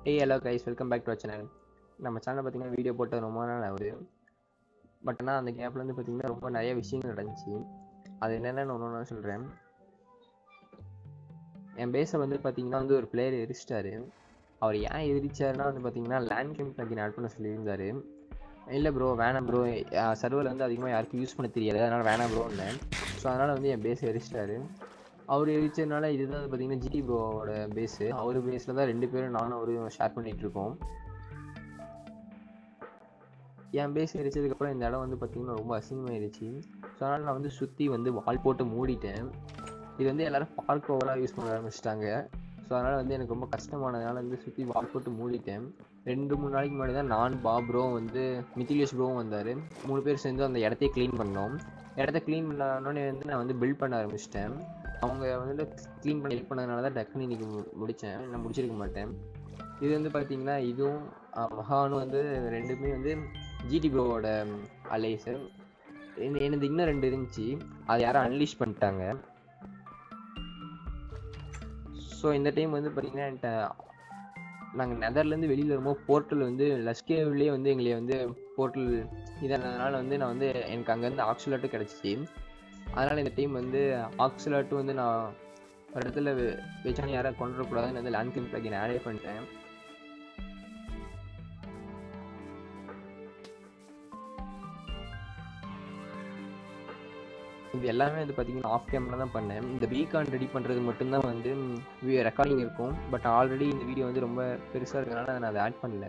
ஏய் hello guys welcome back to channel நம்ம channel பார்த்தீங்கன்னா வீடியோ போட்டு ரொம்ப நாள் ஆகுது பட் ஆனால் அந்த கேப்பில் வந்து பார்த்தீங்கன்னா ரொம்ப நிறைய விஷயங்கள் நடந்துச்சு அது என்னென்னு ஒன்று ஒன்று சொல்கிறேன் என் பேஸை வந்து பார்த்தீங்கன்னா வந்து ஒரு பிளேயர் எரிச்சிட்டாரு அவர் ஏன் எரிச்சாருன்னா வந்து பார்த்தீங்கன்னா லேண்ட் கேம் பிளக்கின் ஆட் பண்ண சொல்லியிருந்தாரு இல்லை ப்ரோ வேணாம் ப்ரோ சர்வர் வந்து அதிகமாக யாருக்கும் யூஸ் பண்ண தெரியாது அதனால் வேணாம் ப்ரோன்னு ஸோ அதனால் வந்து என் பேஸை எரிச்சிட்டாரு அவர் எரிச்சதுனால இதுதான் வந்து பார்த்தீங்கன்னா ஜிடி ப்ரோவோட பேஸு அவர் பேஸில் தான் ரெண்டு பேரும் நானும் அவரும் ஷேர் பண்ணிகிட்டு இருக்கோம் என் பேஸ் எரிச்சதுக்கப்புறம் இந்த இடம் வந்து பார்த்தீங்கன்னா ரொம்ப அசிங்கமாயிருச்சு ஸோ அதனால் நான் வந்து சுற்றி வந்து வால் போட்டு மூடிட்டேன் இது வந்து எல்லோரும் பார்க் ஓவராக யூஸ் பண்ண ஆரம்பிச்சிட்டாங்க ஸோ அதனால் வந்து எனக்கு ரொம்ப கஷ்டமானதுனால வந்து சுற்றி வால் போட்டு மூடிட்டேன் ரெண்டு மூணு நாளைக்கு முன்னாடி தான் நான் பாப்ரோ வந்து மித்திலியஸ் ப்ரோவும் வந்தார் மூணு பேர் சேர்ந்து அந்த இடத்தையே க்ளீன் பண்ணோம் இடத்த க்ளீன் பண்ணோடனே வந்து நான் வந்து பில்ட் பண்ண ஆரம்பிச்சிட்டேன் அவங்க வந்து க்ளீன் பண்ணி ஹெல்ப் பண்ணதுனால தான் டக்குனு இன்றைக்கி முடித்தேன் நான் முடிச்சிருக்க மாட்டேன் இது வந்து பார்த்தீங்கன்னா இதுவும் மகானும் வந்து ரெண்டுமே வந்து ஜிடி ப்ரோவோட அலைஸு எனது இன்னும் ரெண்டு இருந்துச்சு அதை யாரும் அன்லீஷ் பண்ணிட்டாங்க ஸோ இந்த டைம் வந்து பார்த்தீங்கன்னா என்கிட்ட நாங்கள் நெதர்லேருந்து வெளியில் வரும்போது போர்ட்டல் வந்து லஸ்கேவ்லேயே வந்து எங்களை வந்து போர்ட்டல் இதானதுனால வந்து நான் வந்து எனக்கு அங்கேருந்து ஆக்சுவலாட்டும் கிடச்சிச்சு அதனால் இந்த டைம் வந்து ஆக்சுவலாட்டும் வந்து நான் ஒரு இடத்துல வச்சாலும் யாரும் கொண்டு வரக்கூடாதுன்னு வந்து லேண்ட் கிளின் பிளக்கின் ஆடே பண்ணிட்டேன் இது எல்லாமே வந்து பார்த்தீங்கன்னா ஆஃப் கேமில் தான் பண்ணேன் இந்த பீகான் ரெடி பண்ணுறது மட்டும்தான் வந்து ரெக்கார்டிங் இருக்கும் பட் ஆல்ரெடி இந்த வீடியோ வந்து ரொம்ப பெருசாக இருக்கிறதுனால நான் அதை ஆட் பண்ணல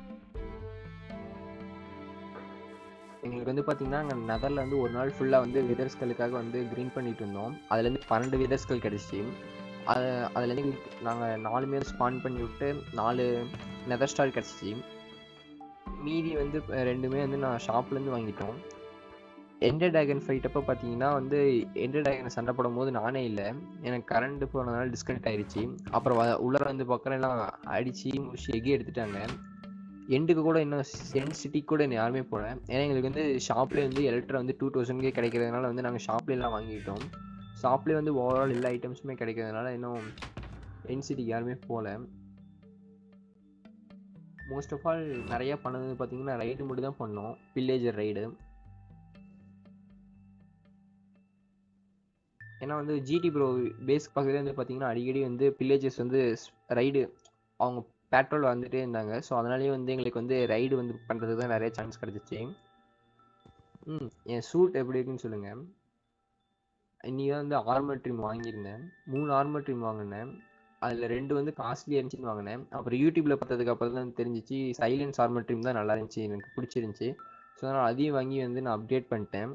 எங்களுக்கு வந்து பார்த்தீங்கன்னா அங்கே நகரில் வந்து ஒரு நாள் ஃபுல்லாக வந்து விதர்ஸ்களுக்காக வந்து க்ரீன் பண்ணிட்டு இருந்தோம் அதுலேருந்து பன்னெண்டு விதர்ஸ்கள் கிடச்சி அது அதுலேருந்து எங்களுக்கு நாங்கள் நாலு பேர் ஸ்பான் பண்ணி விட்டு நாலு நெதர் ஸ்டால் கிடச்சிச்சு மீதி வந்து ரெண்டுமே வந்து நான் ஷாப்லேருந்து வாங்கிட்டோம் எண்டர் ட்ராகன் ஃபைட் அப்போ பார்த்தீங்கன்னா வந்து எண்டர் ட்ராகன் சண்டை போடும் போது நானே இல்லை எனக்கு கரண்ட் போனதுனால டிஸ்கனெக்ட் ஆயிடுச்சு அப்புறம் உள்ளே வந்து பக்கம் எல்லாம் அடித்து முடிச்சு எகி எடுத்துட்டாங்க எண்டுக்கு கூட இன்னும் என் சிட்டிக்கு கூட இன்னும் யாருமே போகல ஏன்னா எங்களுக்கு வந்து ஷாப்லேயே வந்து எலக்ட்ரா வந்து டூ தௌசண்ட்கே கிடைக்கிறதுனால வந்து நாங்கள் ஷாப்லேலாம் வாங்கிட்டோம் ஷாப்லேயே வந்து ஓவரால் எல்லா ஐட்டம்ஸுமே கிடைக்கிறதுனால இன்னும் என் சிட்டிக்கு யாருமே போகல மோஸ்ட் ஆஃப் ஆல் நிறையா பண்ணது பார்த்தீங்கன்னா ரைடு மட்டும் தான் பண்ணோம் வில்லேஜர் ரைடு ஏன்னா வந்து ஜிடி ப்ரோ பேஸ்க் பக்கத்துலேயே வந்து பார்த்தீங்கன்னா அடிக்கடி வந்து வில்லேஜஸ் வந்து ரைடு அவங்க பேட்ரோல் வந்துட்டே இருந்தாங்க ஸோ அதனாலேயே வந்து எங்களுக்கு வந்து ரைடு வந்து பண்ணுறதுக்கு தான் நிறைய சான்ஸ் கிடச்சிச்சு ம் என் சூட் எப்படி இருக்குன்னு சொல்லுங்கள் இன்றைக்கி தான் வந்து ஆர்மர் ட்ரீம் வாங்கியிருந்தேன் மூணு ஆர்மர் ட்ரீம் வாங்கினேன் அதில் ரெண்டு வந்து காஸ்ட்லி இருந்துச்சுன்னு வாங்கினேன் அப்புறம் யூடியூப்பில் பார்த்ததுக்கு அப்புறம் தான் தெரிஞ்சிச்சு சைலன்ஸ் ஆர்மர் ட்ரீம் தான் நல்லா இருந்துச்சு எனக்கு பிடிச்சிருந்துச்சி ஸோ அதனால் அதையும் வாங்கி வந்து நான் அப்டேட் பண்ணிட்டேன்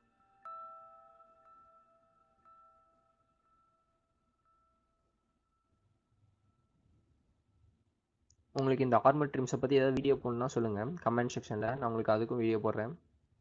உங்களுக்கு இந்த ஆர்மர் ட்ரிம்ஸை பற்றி ஏதாவது வீடியோ போடணும்னா சொல்லுங்கள் கமெண்ட் செக்ஷனில் நான் உங்களுக்கு அதுக்கும் வீடியோ போடுறேன்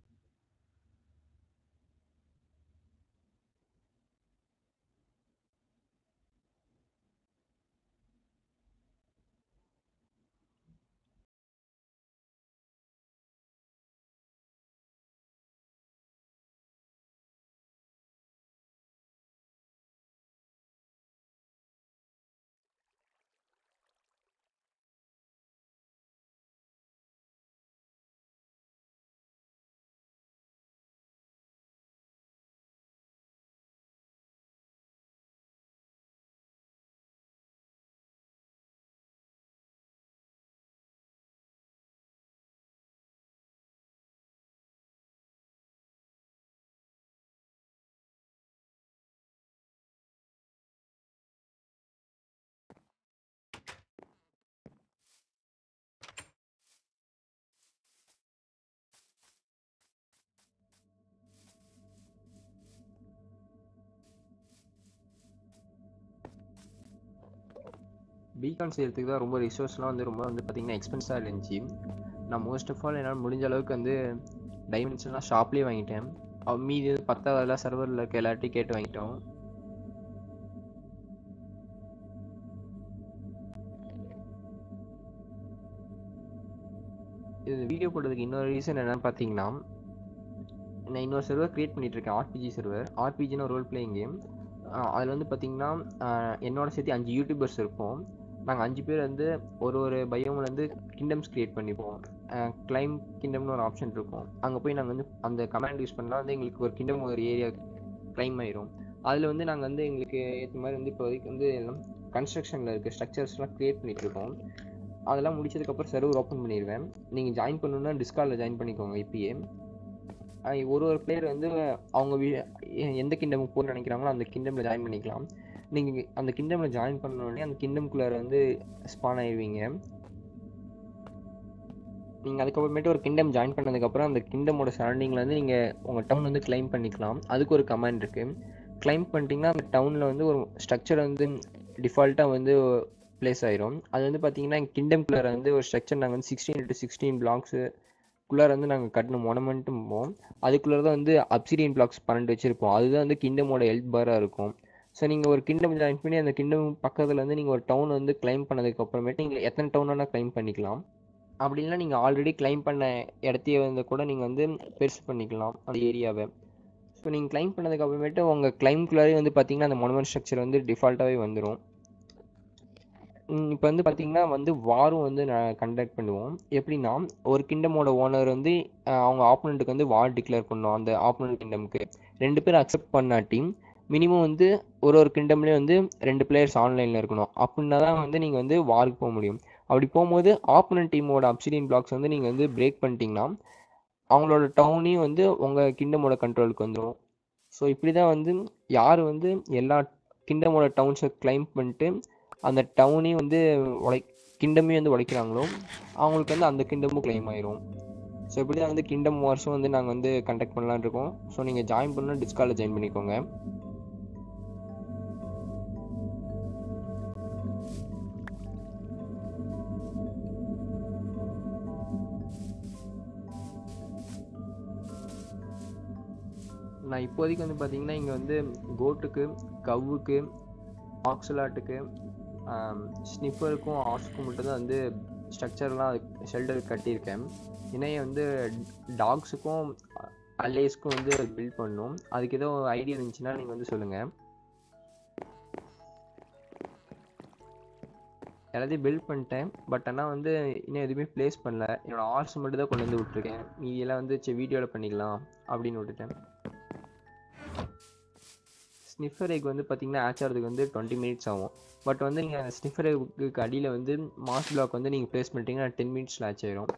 பீகான் செய்கிறதுக்கு தான் ரொம்ப ரிசோர்ஸ்லாம் வந்து ரொம்ப வந்து பார்த்திங்கன்னா எக்ஸ்பென்ஸாக இருந்துச்சு நான் மோஸ்ட் ஆஃப் ஆல் என்னால் முடிஞ்ச அளவுக்கு வந்து டைமென்ஷன்லாம் ஷாப்லேயே வாங்கிட்டேன் மீதி வந்து பத்தாவதெல்லாம் சர்வரில் இருக்க எல்லாத்தையும் கேட்டு வாங்கிட்டோம் இது வீடியோ போடுறதுக்கு இன்னொரு ரீசன் என்னன்னு பார்த்தீங்கன்னா நான் இன்னொரு சர்வர் க்ரியேட் பண்ணிகிட்ருக்கேன் ஆர்பிஜி சர்வர் ஆர்பிஜின்னு ஒரு ரோல் பிளேயிங் கேம் அதில் வந்து பார்த்தீங்கன்னா என்னோட சேர்த்து அஞ்சு யூடியூபர்ஸ் இருப்போம் நாங்கள் அஞ்சு பேர் வந்து ஒரு ஒரு பயோமில் வந்து கிங்டம்ஸ் க்ரியேட் பண்ணிப்போம் கிளைம் கிங்டம்னு ஒரு ஆப்ஷன் இருக்கும் அங்கே போய் நாங்கள் வந்து அந்த கமாண்ட் யூஸ் பண்ணால் வந்து எங்களுக்கு ஒரு கிங்டம் ஒரு ஏரியா கிளைம் ஆயிரும் அதில் வந்து நாங்கள் வந்து எங்களுக்கு ஏற்ற மாதிரி வந்து இப்போதைக்கு வந்து எல்லாம் கன்ஸ்ட்ரக்ஷனில் இருக்க ஸ்ட்ரக்சர்ஸ்லாம் க்ரியேட் பண்ணிட்டு இருக்கோம் அதெல்லாம் முடிச்சதுக்கப்புறம் சர்வர் ஓப்பன் பண்ணிடுவேன் நீங்கள் ஜாயின் பண்ணணுன்னா டிஸ்காலில் ஜாயின் பண்ணிக்கோங்க இப்பயே அஹ் ஒரு ஒரு பிளேயர் வந்து அவங்க வி- எ- எந்த கிண்டமுக்கு போக நினைக்கிறாங்களோ அந்த கிண்டமில் ஜாயின் பண்ணிக்கலாம் நீங்கள் அந்த கிண்டமில் ஜாயின் பண்ண உடனே அந்த கிண்டம்குள்ளார வந்து ஸ்பான் ஆயிடுவீங்க நீங்கள் அதுக்கப்புறமேட்டு ஒரு கிங்டம் ஜாயின் பண்ணதுக்கப்புறம் அந்த கிண்டமோட சரௌண்டிங்கில் வந்து நீங்கள் உங்கள் டவுன் வந்து கிளைம் பண்ணிக்கலாம் அதுக்கு ஒரு கமாண்ட் இருக்குது கிளைம் பண்ணிட்டீங்கன்னா அந்த டவுனில் வந்து ஒரு ஸ்ட்ரக்சர் வந்து டிஃபால்ட்டாக வந்து ப்ளேஸ் ஆயிரும் அது வந்து பார்த்தீங்கன்னா கிங்டம் குள்ளார வந்து ஒரு ஸ்ட்ரக்சர் நாங்கள் வந்து சிக்ஸ்டீன் இன்ட்டு சிக்ஸ்டீன் பிளாக்ஸு குள்ளார வந்து நாங்கள் கட்டணும் மொனமெண்ட்டும் போவோம் அதுக்குள்ளார தான் வந்து அப்சிடியன் பிளாக்ஸ் பன்னெண்டு வச்சுருப்போம் அதுதான் வந்து கிண்டமோட ஹெல்ப் பாராக இருக்கும் ஸோ நீங்கள் ஒரு கிங்டம் ஜாயின் பண்ணி அந்த கிங்டம் பக்கத்தில் வந்து நீங்கள் ஒரு டவுன் வந்து கிளைம் பண்ணதுக்கு அப்புறமேட்டு நீங்கள் எத்தனை டவுன் வேணால் கிளைம் பண்ணிக்கலாம் அப்படி இல்லைனா நீங்கள் ஆல்ரெடி கிளைம் பண்ண இடத்தையே வந்து கூட நீங்கள் வந்து பெருசு பண்ணிக்கலாம் அந்த ஏரியாவை ஸோ நீங்கள் கிளைம் பண்ணதுக்கு அப்புறமேட்டு உங்கள் கிளைம்குள்ளாரே வந்து பார்த்தீங்கன்னா அந்த மொனமெண்ட் ஸ்ட்ரக்சர் வந்து டிஃபால்ட்டாகவே வந்துடும் இப்போ வந்து பார்த்தீங்கன்னா வந்து வாரும் வந்து நான் கண்டக்ட் பண்ணுவோம் எப்படின்னா ஒரு கிண்டமோட ஓனர் வந்து அஹ், அவங்க ஆப்போனண்ட்டுக்கு வந்து வார் டிக்ளேர் பண்ணும் அந்த ஆப்போனண்ட் கிண்டம்க்கு ரெண்டு பேர் அக்செப்ட் பண்ணாட்டி மினிமம் வந்து ஒரு ஒரு கிண்டம்லேயும் வந்து ரெண்டு பிளேயர்ஸ் ஆன்லைனில் இருக்கணும் அப்படின்னா தான் வந்து நீங்கள் வந்து வாருக்கு போக முடியும் அப்படி போகும்போது ஆப்போனன்ட் டீமோட அப்சிடியன் பிளாக்ஸ் வந்து நீங்கள் வந்து பிரேக் பண்ணிட்டீங்கன்னா அவங்களோட டவுனையும் வந்து உங்கள் கிண்டமோட கண்ட்ரோலுக்கு வந்துடும் ஸோ இப்படி தான் வந்து யார் வந்து எல்லா கிண்டமோட டவுன்ஸை கிளைம் பண்ணிட்டு அந்த டவுனையும் வந்து உடை கிண்டமையும் வந்து உடைக்கிறாங்களோ அவங்களுக்கு வந்து அந்த கிண்டமும் கிளைம் ஆயிரும் ஸோ இப்படி தான் வந்து கிண்டம் வார்ஸும் வந்து நாங்கள் வந்து கண்டக்ட் பண்ணலான்னு இருக்கோம் ஸோ நீங்கள் ஜாயின் பண்ணால் டிஸ்காலில் ஜாயின் பண்ணிக்கோங்க நான் இப்போதைக்கு வந்து பார்த்தீங்கன்னா இங்கே வந்து கோட்டுக்கு கவ்வுக்கு ஆக்சலாட்டுக்கு ஸ்னிஃபருக்கும் ஆஸ்க்கும் மட்டும் தான் வந்து ஸ்ட்ரக்சர்லாம் ஷெல்டர் கட்டியிருக்கேன் இணைய வந்து டாக்ஸுக்கும் அல்லேஸ்க்கும் வந்து பில்ட் பண்ணணும் அதுக்கு ஏதோ ஐடியா இருந்துச்சுன்னா நீங்கள் வந்து சொல்லுங்கள் எல்லாத்தையும் பில்ட் பண்ணிட்டேன் பட் ஆனால் வந்து இன்னும் எதுவுமே ப்ளேஸ் பண்ணல என்னோட ஆர்ட்ஸ் மட்டும் தான் கொண்டு வந்து விட்ருக்கேன் மீதியெல்லாம் வந்து சரி வீடியோவில் பண்ணிக்கலாம் அப்படின்னு விட்டுட்டேன் ஸ்னிஃபர் எக் வந்து பார்த்தீங்கன்னா ஆச் ஆகிறதுக்கு வந்து டுவெண்ட்டி மினிட்ஸ் ஆகும் பட் வந்து நீங்கள் அந்த ஸ்னிஃபர் எக்கு அடியில் வந்து மாஸ் பிளாக் வந்து நீங்கள் ப்ளேஸ் பண்ணிட்டீங்கன்னா டென் மினிட்ஸில் ஆச் ஆயிரும்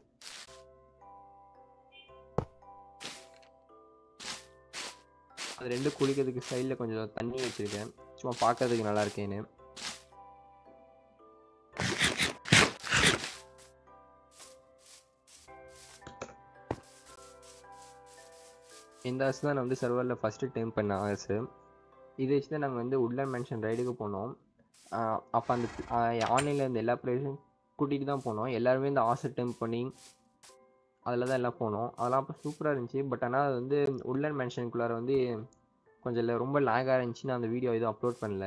அது ரெண்டு குளிக்கிறதுக்கு சைடில் கொஞ்சம் தண்ணி வச்சுருக்கேன் சும்மா பார்க்கறதுக்கு நல்லா இருக்கேன்னு இந்த ஆசை தான் நான் வந்து சர்வரில் ஃபஸ்ட்டு டைம் பண்ண ஆசை இதை வச்சு தான் நாங்கள் வந்து உட்லண்ட் மென்ஷன் ரைடுக்கு போனோம் அப்போ அந்த ஆன்லைனில் இருந்த எல்லா பிளேயர்ஸும் கூட்டிகிட்டு தான் போனோம் எல்லாருமே இந்த ஆசை டைம் பண்ணி அதில் தான் எல்லாம் போனோம் அதெல்லாம் அப்போ சூப்பராக இருந்துச்சு பட் ஆனால் அது வந்து உட்லண்ட் மென்ஷனுக்குள்ளார வந்து கொஞ்சம் இல்லை ரொம்ப லேகாக இருந்துச்சு நான் அந்த வீடியோ எதுவும் அப்லோட் பண்ணல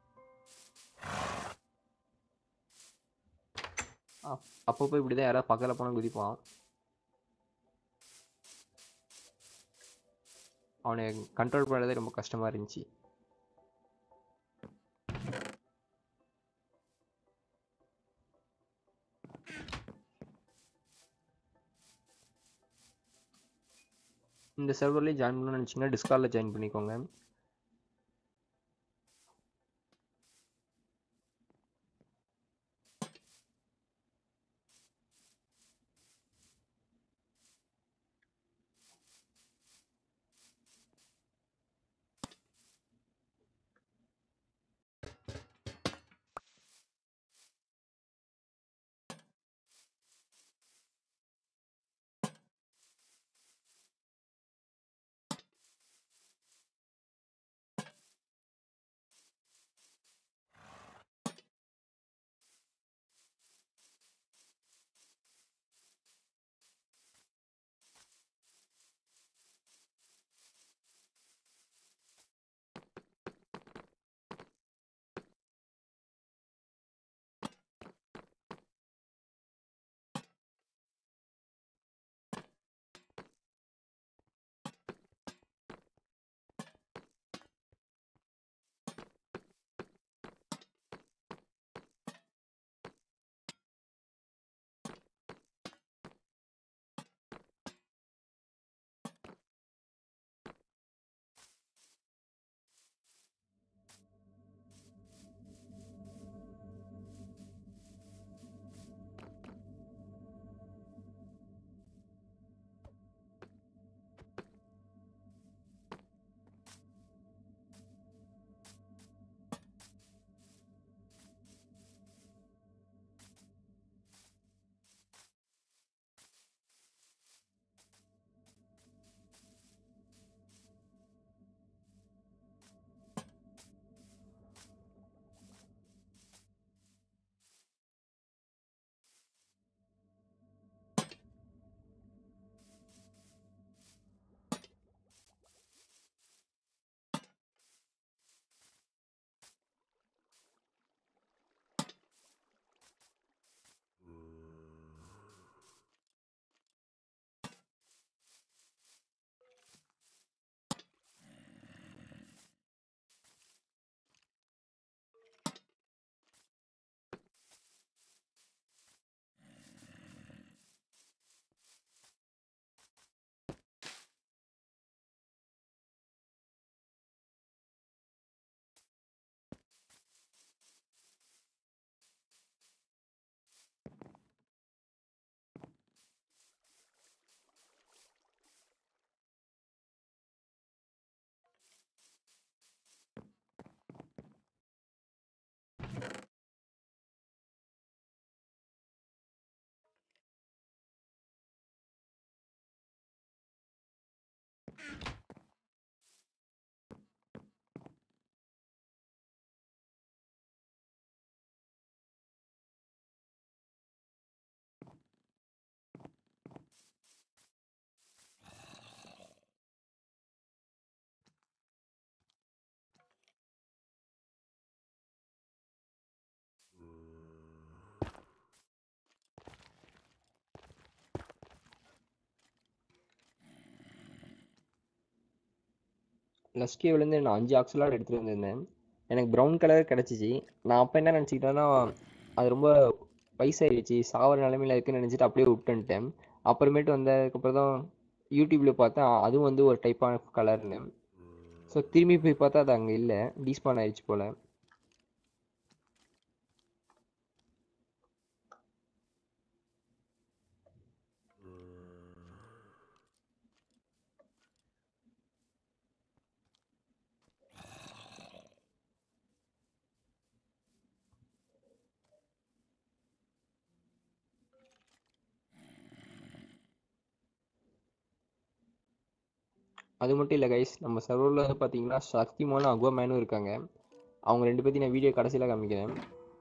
அப்பப்போ இப்படி தான் யாராவது பக்கத்தில் போனால் குதிப்பான் அவனை கண்ட்ரோல் பண்ணுறதே ரொம்ப கஷ்டமாக இருந்துச்சு இந்த சர்வர்லேயே ஜாயின் பண்ணணும்னு நினச்சிங்கன்னா டிஸ்காலில் ஜாயின் பண்ணிக்கோங்க லஸ்கேவ்லேருந்து நான் அஞ்சு ஆக்சலாட் எடுத்துகிட்டு வந்திருந்தேன் எனக்கு ப்ரௌன் கலர் கிடச்சிச்சு நான் அப்போ என்ன நினச்சிக்கிட்டேன்னா அது ரொம்ப வயசாயிடுச்சு சாவர நிலமையில இருக்குன்னு நினச்சிட்டு அப்படியே விட்டுன்ட்டேன் அப்புறமேட்டு வந்ததுக்கப்புறம் தான் யூடியூப்பில் பார்த்தேன் அதுவும் வந்து ஒரு டைப் ஆஃப் கலர்னு ஸோ திரும்பி போய் பார்த்தா அது அங்கே இல்லை டீஸ்பான் ஆயிடுச்சு போல் அது மட்டும் இல்லை கைஸ் நம்ம சர்வரில் வந்து பார்த்தீங்கன்னா சக்திமான அக்வாமேனும் இருக்காங்க அவங்க ரெண்டு பேர்த்தையும் நான் வீடியோ கடைசியில் காமிக்கிறேன்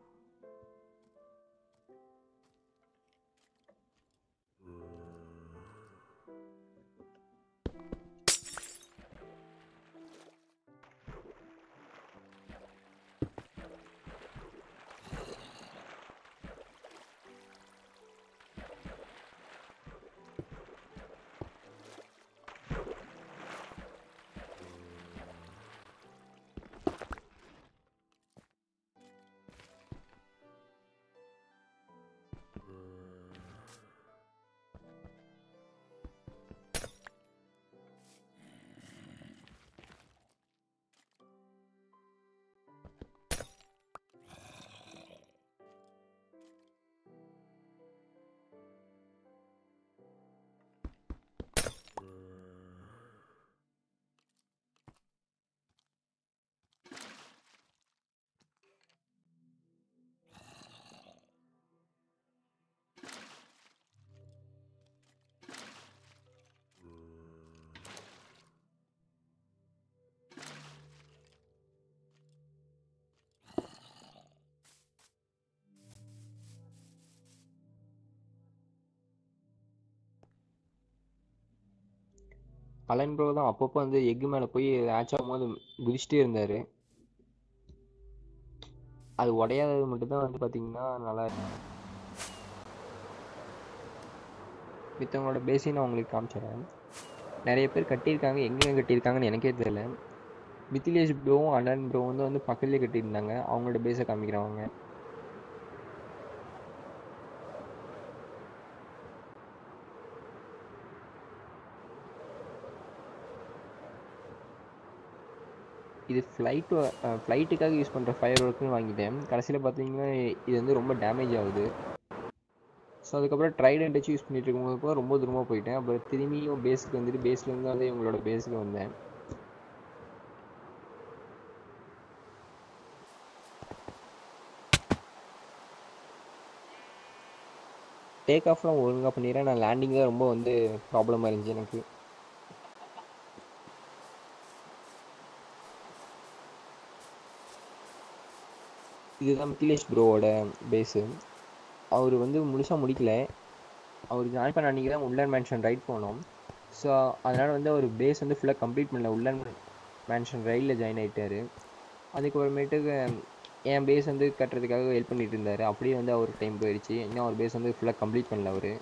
அலன் ப்ரோ தான் அப்பப்போ வந்து எக்கு மேலே போய் ஆச் ஆகும்போது குதிச்சுட்டே இருந்தார் அது உடையாதது மட்டும்தான் வந்து பார்த்தீங்கன்னா நல்லா மித்தவங்களோட பேஸையும் நான் உங்களுக்கு காமிச்சிடுறேன் நிறைய பேர் கட்டியிருக்காங்க எங்கெங்க கட்டியிருக்காங்கன்னு எனக்கே தெரியல மித்திலேஷ் ப்ரோவும் அண்ணன் ப்ரோ வந்து வந்து பக்கத்துலேயே கட்டியிருந்தாங்க அவங்களோட பேஸை காமிக்கிறவங்க இது ஃப்ளைட்டு ஃப்ளைட்டுக்காக யூஸ் பண்ணுற ஃபயர் ஒர்க்குன்னு வாங்கிட்டேன் கடைசியில் பார்த்தீங்கன்னா இது வந்து ரொம்ப டேமேஜ் ஆகுது ஸோ அதுக்கப்புறம் ட்ரைடன்ட் வச்சு யூஸ் பண்ணிட்டு இருக்கும்போது ரொம்ப தூரமாக போயிட்டேன் அப்புறம் திரும்பியும் பேஸுக்கு வந்துட்டு பேஸ்லேருந்து வந்து இவங்களோட பேஸுக்கு வந்தேன் டேக் ஆஃப்லாம் ஒழுங்காக பண்ணிடுறேன் நான் லேண்டிங் தான் ரொம்ப வந்து ப்ராப்ளமாக இருந்துச்சு எனக்கு இதுதான் மித்திலேஷ் ப்ரோவோட பேஸு அவர் வந்து முழுசாக முடிக்கல அவர் ஜாயின் பண்ண அன்றைக்கி தான் உள்ளன் மேன்ஷன் ரைட் போனோம் ஸோ அதனால் வந்து அவர் பேஸ் வந்து ஃபுல்லாக கம்ப்ளீட் பண்ணல உள்ளன் மேன்ஷன் ரயிலில் ஜாயின் ஆகிட்டார் அதுக்கப்புறமேட்டுக்கு என் பேஸ் வந்து கட்டுறதுக்காக ஹெல்ப் பண்ணிட்டு இருந்தார் அப்படியே வந்து அவர் டைம் போயிடுச்சு இன்னும் அவர் பேஸ் வந்து ஃபுல்லாக கம்ப்ளீட் பண்ணல அவர்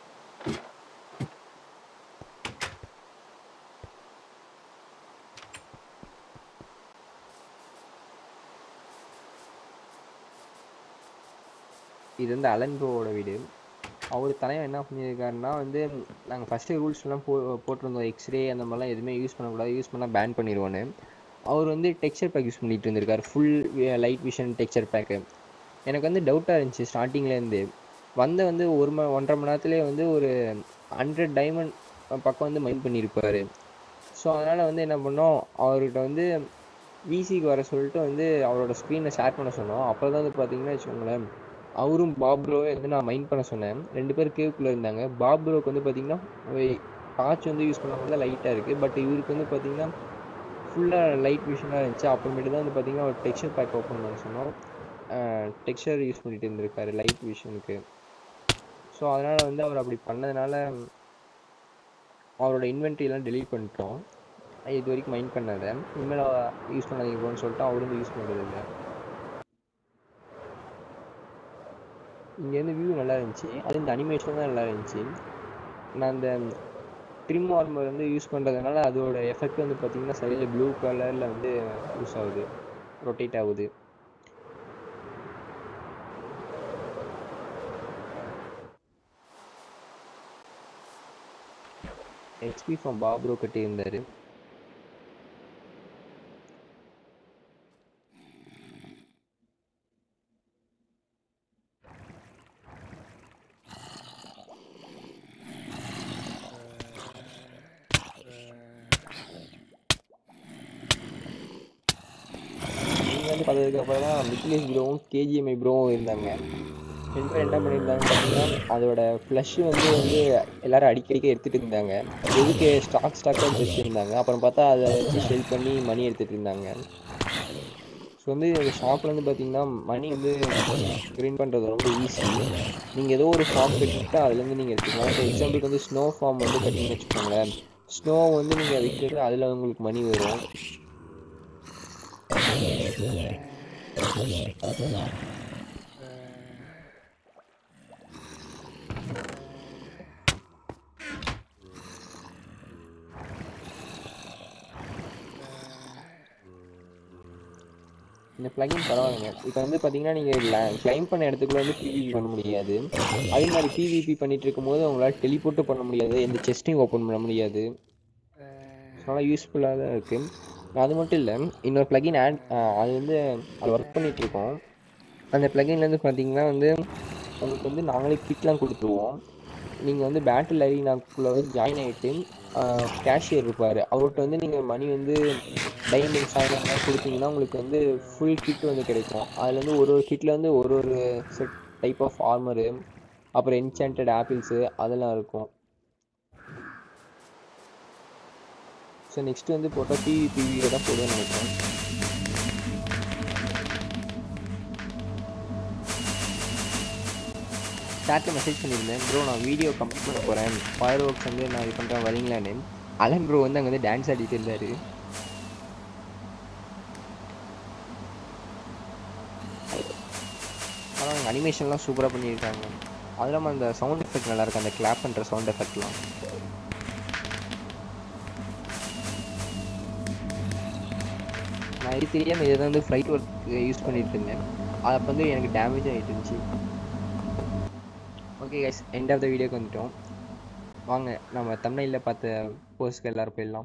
இது வந்து அலன் ப்ரோவோட வீடு அவர் தலைவன் என்ன பண்ணியிருக்காருன்னா வந்து நாங்கள் ஃபஸ்ட்டு ரூல்ஸ்லாம் போ போட்டிருந்தோம் எக்ஸ்ரே அந்த மாதிரிலாம் எதுவுமே யூஸ் பண்ணக்கூடாது யூஸ் பண்ணால் பேன் பண்ணிடுவோன்னு அவர் வந்து டெக்ஸ்சர் பேக் யூஸ் பண்ணிட்டு இருந்திருக்காரு full light vision texture pack எனக்கு வந்து டவுட்டாக இருந்துச்சு ஸ்டார்டிங்லேருந்து வந்த வந்து ஒரு ம ஒன்றரை மணி நேரத்துலேயே வந்து ஒரு ஹண்ட்ரட் டைமண்ட் பக்கம் வந்து மைண்ட் பண்ணியிருப்பார் ஸோ அதனால் வந்து என்ன பண்ணோம் அவர்கிட்ட வந்து விசிக்கு வர சொல்லிட்டு வந்து அவரோட ஸ்க்ரீனை ஷேர் பண்ண சொன்னோம் அப்போ தான் வந்து பார்த்தீங்கன்னா வச்சுக்கோங்களேன் அவரும் பாப் ப்ரோவை வந்து நான் மைண்ட் பண்ண சொன்னேன் ரெண்டு பேர் கேவுக்குள்ளே இருந்தாங்க பாப் ப்ரோக்கு வந்து பார்த்தீங்கன்னா டார்ச் வந்து யூஸ் பண்ணும்போது தான் லைட்டாக இருக்குது பட் இவருக்கு வந்து பார்த்தீங்கன்னா ஃபுல்லாக லைட் விஷனாக இருந்துச்சு அப்புறமேட்டு தான் வந்து பார்த்தீங்கன்னா ஒரு டெக்ஸ்சர் பேக் ஓப்பன் பண்ண சொன்னோம் டெக்ஸ்சர் யூஸ் பண்ணிட்டு இருந்திருக்காரு லைட் விஷனுக்கு ஸோ அதனால் வந்து அவர் அப்படி பண்ணதுனால அவரோட இன்வென்ட்ரிலாம் டெலீட் பண்ணிட்டோம் இது வரைக்கும் மைண்ட் பண்ணதை இனிமேல் யூஸ் பண்ணாதீங்க ப்ரோன்னு சொல்லிட்டு அவரும் யூஸ் பண்ணுறது இல்லை இங்கேருந்து வியூ நல்லா இருந்துச்சு அது இந்த அனிமேஷன் தான் நல்லா இருந்துச்சு நான் அந்த ட்ரிம் ஆர்மர் வந்து யூஸ் பண்ணுறதுனால அதோட எஃபெக்ட் வந்து பார்த்தீங்கன்னா சைடில் ப்ளூ கலரில் வந்து யூஸ் ஆகுது ரொட்டேட் ஆகுது ஹெச்பி ஃப்ரம் பாப்ரோ கட்டி இருந்தார் நீங்க வந்து பார்த்ததுக்கு அப்புறம் தான் மிக்லேஷ் ப்ரோவும் கேஜிஎம்ஐ ப்ரோவும் இருந்தாங்க ரெண்டு பேரும் என்ன பண்ணியிருந்தாங்க பார்த்தீங்கன்னா அதோட ஃப்ளஷ் வந்து வந்து எல்லாரும் அடிக்கடிக்க எடுத்துகிட்டு இருந்தாங்க எதுக்கு ஸ்டாக் ஸ்டாக்காக வச்சுருந்தாங்க அப்புறம் பார்த்தா அதை வச்சு செல் பண்ணி மணி எடுத்துகிட்டு இருந்தாங்க ஸோ வந்து இந்த ஷாப்பில் வந்து பார்த்தீங்கன்னா மணி வந்து கிரீன் பண்ணுறது ரொம்ப ஈஸி நீங்கள் ஏதோ ஒரு ஷாப் கட்டிட்டு அதுலேருந்து நீங்கள் எடுத்துக்கலாம் இப்போ எக்ஸாம்பிளுக்கு வந்து ஸ்னோ ஃபார்ம் வந்து கட்டிங்கன்னு வச்சுக்கோங்களேன் ஸ்னோ வந்து நீங்கள் விற்கிறது அதில் உங்களுக்கு மணி வரும் இந்த பிளகின் பரவாயில்லைங்க இப்போ வந்து பார்த்தீங்கன்னா நீங்கள் கிளைம் பண்ண இடத்துக்குள்ள வந்து பிவிபி பண்ண முடியாது அதே மாதிரி பிவிபி பண்ணிட்டு இருக்கும்போது உங்களால் டெலிபோர்ட்டும் பண்ண முடியாது எந்த செஸ்ட்டையும் ஓப்பன் பண்ண முடியாது நல்லா யூஸ்ஃபுல்லாக தான் இருக்குது அது மட்டும் இல்லை இன்னொரு பிளகின் ஆட் அது வந்து அது ஒர்க் பண்ணிட்டு இருக்கோம் அந்த பிளகின்லேருந்து பார்த்தீங்கன்னா வந்து உங்களுக்கு வந்து நாங்களே கிட்லாம் கொடுத்துருவோம் நீங்கள் வந்து பேட்டில் அரினாக்குள்ளே வந்து ஜாயின் ஆகிட்டு கேஷியர் இருப்பார் அவர்கிட்ட வந்து நீங்கள் மணி வந்து டைமண்ட் சாயங்காலம் கொடுத்தீங்கன்னா உங்களுக்கு வந்து ஃபுல் கிட் வந்து கிடைக்கும் அதில் வந்து ஒரு ஒரு கிட்டில் வந்து ஒரு ஒரு செட் டைப் ஆஃப் ஆர்மரு அப்புறம் என்சாண்டட் ஆப்பிள்ஸு அதெல்லாம் இருக்கும் ஸோ நெக்ஸ்ட் வந்து போட்டால் டிவி பிவியில் தான் போடுவேன்னு நினைக்கிறேன் சார்ட்டு மெசேஜ் பண்ணியிருந்தேன் ப்ரோ நான் வீடியோ கம்ப்ளீட் பண்ண போகிறேன் ஃபயர் ஒர்க்ஸ் வந்து நான் இது பண்ணுறேன் வரீங்களான்னு அலன் ப்ரோ வந்து அங்கே வந்து டான்ஸ் ஆடிட்டு இருந்தார் ஆனால் அவங்க அனிமேஷன்லாம் சூப்பராக பண்ணியிருக்காங்க அது இல்லாமல் அந்த சவுண்ட் எஃபெக்ட் நல்லா இருக்கு அந்த கிளாப் பண்ணுற சவுண்ட் எஃபெக்ட்லாம் நான் இது தெரியாமல் இதை வந்து ஃப்ளைட் ஒர்க் யூஸ் பண்ணிட்டு இருந்தேன் அது அப்போ வந்து எனக்கு டேமேஜ் ஆகிட்டு இருந்துச்சு okay guys end of the வீடியோக்கு வந்துட்டோம் வாங்க நம்ம தமிழில் பார்த்த போஸ்ட்க்கு எல்லாரும் போயிடலாம்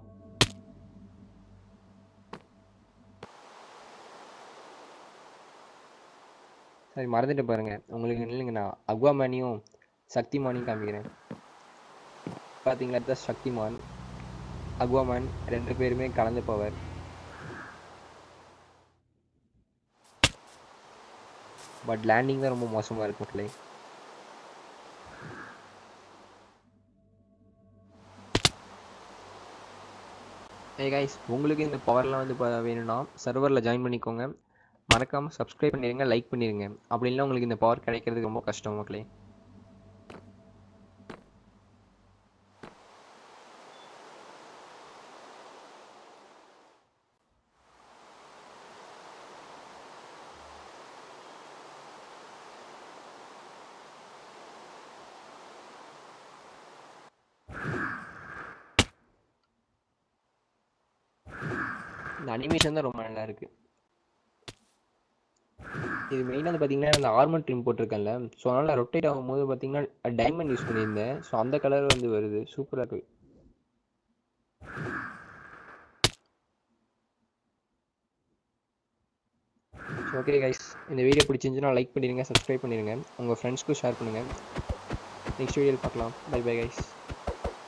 சரி மறந்துட்டு பாருங்க உங்களுக்கு இல்லைங்க நான் அக்வாமேனியும் சக்திமானியும் காமிக்கிறேன் பார்த்தீங்களா தான் சக்திமான் அக்வாமேன் ரெண்டு பேருமே கலந்த பவர் பட் லேண்டிங் தான் ரொம்ப மோசமாக இருக்கும் பிள்ளை ஏ கைஸ் உங்களுக்கு இந்த பவர்லாம் வந்து இப்போ வேணும்னா சர்வரில் ஜாயின் பண்ணிக்கோங்க மறக்காமல் சப்ஸ்கிரைப் பண்ணிடுங்க லைக் பண்ணிடுங்க அப்படி இல்லைனா உங்களுக்கு இந்த பவர் கிடைக்கிறதுக்கு ரொம்ப கஷ்டம் மக்களே இந்த அனிமேஷன் தான் ரொம்ப நல்லா இருக்கு இது மெயினாக வந்து பார்த்தீங்கன்னா இந்த ஆர்மர் ட்ரிம் போட்டிருக்கேன்ல ஸோ அதனால் ரொட்டேட் ஆகும்போது பார்த்தீங்கன்னா டைமண்ட் யூஸ் பண்ணியிருந்தேன் ஸோ அந்த கலர் வந்து வருது சூப்பராக இருக்கு ஓகே கைஸ் இந்த வீடியோ பிடிச்சிருந்துச்சுன்னா லைக் பண்ணிடுங்க சப்ஸ்கிரைப் பண்ணிடுங்க உங்கள் ஃப்ரெண்ட்ஸ்க்கும் ஷேர் பண்ணுங்கள் நெக்ஸ்ட் வீடியோவில் பார்க்கலாம் பை பை கைஸ்